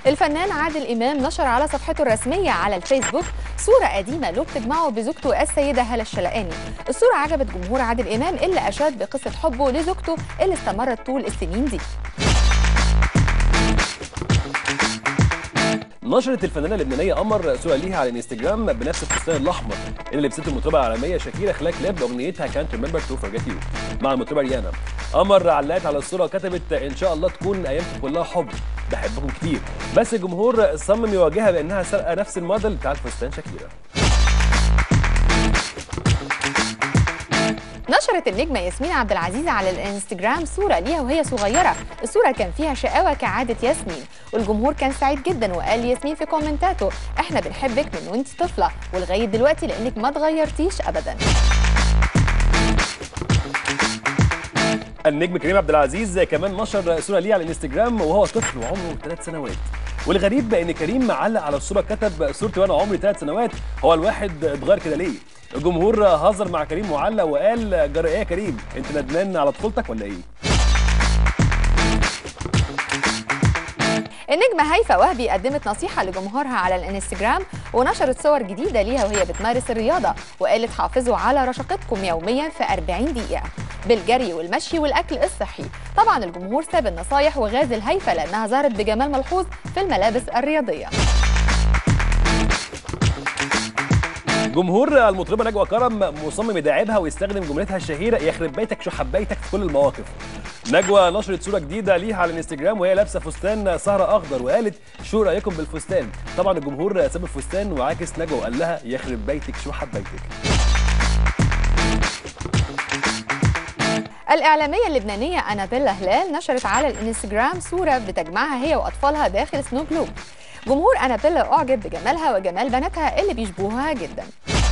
الفنان عادل إمام نشر على صفحته الرسمية على الفيسبوك صورة قديمة له بتجمعه بزوجته السيدة هالة الشلقاني الصورة عجبت جمهور عادل إمام اللي أشاد بقصة حبه لزوجته اللي استمرت طول السنين دي نشرت الفنانه اللبنانيه قمر صوره ليها على الانستجرام بنفس الفستان الاحمر اللي لبسته المطربه العالميه شاكيرا خلال كليب اغنيتها كانت ريمبر تو فورجيت يو مع المطربه ريانا قمر علقت على الصوره وكتبت ان شاء الله تكون ايامكم كلها حب بحبكم كتير بس الجمهور صمم يواجهها بانها سرقه نفس الموديل بتاع الفستان شاكيرا نشرت النجمة ياسمين عبد العزيز على الانستجرام صورة ليها وهي صغيرة الصورة كان فيها شقاوة كعادة ياسمين والجمهور كان سعيد جدا وقال لياسمين في كومنتاته احنا بنحبك من وانت طفلة ولغاية دلوقتي لانك ما اتغيرتيش ابدا النجم كريم عبد العزيز كمان نشر صوره ليه على الانستجرام وهو طفل وعمره ثلاث سنوات والغريب ان كريم معلق على الصوره كتب صورتي وانا عمري ثلاث سنوات هو الواحد اتغير كده ليه الجمهور هزر مع كريم وعلق وقال جرى ايه يا كريم انت ندمان على طفولتك ولا ايه النجمة هيفا وهبي قدمت نصيحة لجمهورها على الانستجرام ونشرت صور جديدة ليها وهي بتمارس الرياضة وقالت حافظوا على رشاقتكم يوميا في 40 دقيقة بالجري والمشي والأكل الصحي طبعا الجمهور ساب النصايح وغازل هيفا لأنها ظهرت بجمال ملحوظ في الملابس الرياضية جمهور المطربه نجوى كرم مصمم يداعبها ويستخدم جملتها الشهيره يخرب بيتك شو حبيتك في كل المواقف نجوى نشرت صوره جديده ليها على الانستجرام وهي لابسه فستان سهره اخضر وقالت شو رايكم بالفستان طبعا الجمهور ساب الفستان وعاكس نجوى وقال لها يخرب بيتك شو حبيتك الإعلامية اللبنانية أنابيلا هلال نشرت على الانستجرام صورة بتجمعها هي وأطفالها داخل سنو جلوب جمهور أنابيلا أعجب بجمالها وجمال بناتها اللي بيشبهوها جدا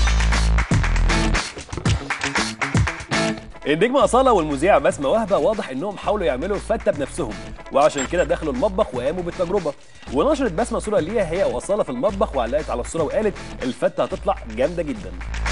النجمة أصالة والمذيعة بسمة وهبة واضح إنهم حاولوا يعملوا فتة بنفسهم وعشان كده دخلوا المطبخ وقاموا بالتجربة ونشرت بسمة صورة ليها هي وأصالة في المطبخ وعلقت على الصورة وقالت الفتة هتطلع جامدة جدا